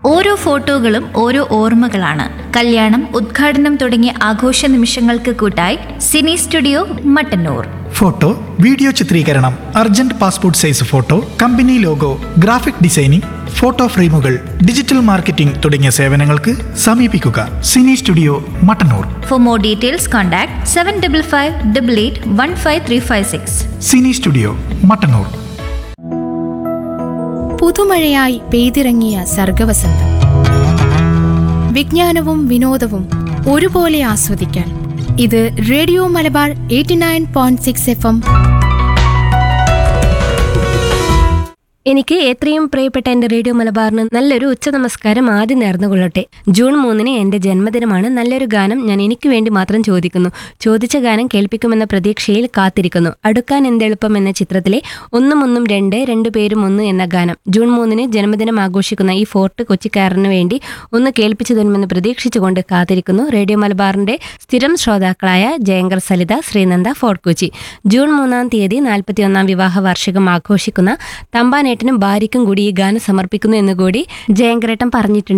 ഓരോ ഫോട്ടോകളും ഓരോ ഓർമ്മകളാണ് കല്യാണം ഉദ്ഘാടനം തുടങ്ങിയ ആഘോഷ നിമിഷങ്ങൾക്ക് കൂട്ടായി Cini studio Mattannur photo video ചിത്രീകരണം urgent passport size photo company logo graphic designing photo ഫ്രെയിമുകൾ ഡിജിറ്റൽ മാർക്കറ്റിംഗ് തുടങ്ങിയ സേവനങ്ങൾക്ക് സമീപിക്കുക Cini studio Mattannur for more details contact seven double five double eight one five three five six Cini studio Mattannur പുതുമഴയായി പെയ്തിറങ്ങിയ സർഗവസന്തം വിജ്ഞാനവും വിനോദവും ഒരുപോലെ ആസ്വദിക്കാൻ ഇത് radio Malabar eighty nine point six F M എനിക്ക് എത്രയും പ്രിയപ്പെട്ട എന്റെ റേഡിയോ മലബാറിന് നല്ലൊരു ഉച്ച നമസ്കാരം ആദ്യം നേർന്നുകൊള്ളട്ടെ ജൂൺ മൂന്നിന് എന്റെ ജന്മദിനമാണ് നല്ലൊരു ഗാനം ഞാൻ എനിക്ക് വേണ്ടി മാത്രം ചോദിക്കുന്നു ചോദിച്ച ഗാനം കേൾപ്പിക്കുമെന്ന പ്രതീക്ഷയിൽ കാത്തിരിക്കുന്നു അടുക്കാൻ എന്തെളുപ്പം എന്ന ചിത്രത്തിലെ ഒന്നും ഒന്നും രണ്ട് രണ്ടു പേരും ഒന്ന് എന്ന ഗാനം ജൂൺ മൂന്നിന് ജന്മദിനം ആഘോഷിക്കുന്ന ഈ ഫോർട്ട് കൊച്ചിക്കാരന് വേണ്ടി ഒന്ന് കേൾപ്പിച്ചു തരുമെന്ന് പ്രതീക്ഷിച്ചുകൊണ്ട് കാത്തിരിക്കുന്നു റേഡിയോ മലബാറിന്റെ സ്ഥിരം ശ്രോതാക്കളായ ജയങ്കർ സലിത ശ്രീനന്ദ ഫോർട്ട് കൊച്ചി ജൂൺ മൂന്നാം തീയതി നാൽപ്പത്തിയൊന്നാം വിവാഹ വാർഷികം ആഘോഷിക്കുന്ന തമ്പാനേട്ടനും ഭാര്യയ്ക്കും കൂടി ഈ ഗാനം സമർപ്പിക്കുന്നു എന്ന് കൂടി ജയങ്കരേട്ടൻ പറഞ്ഞിട്ടുണ്ട്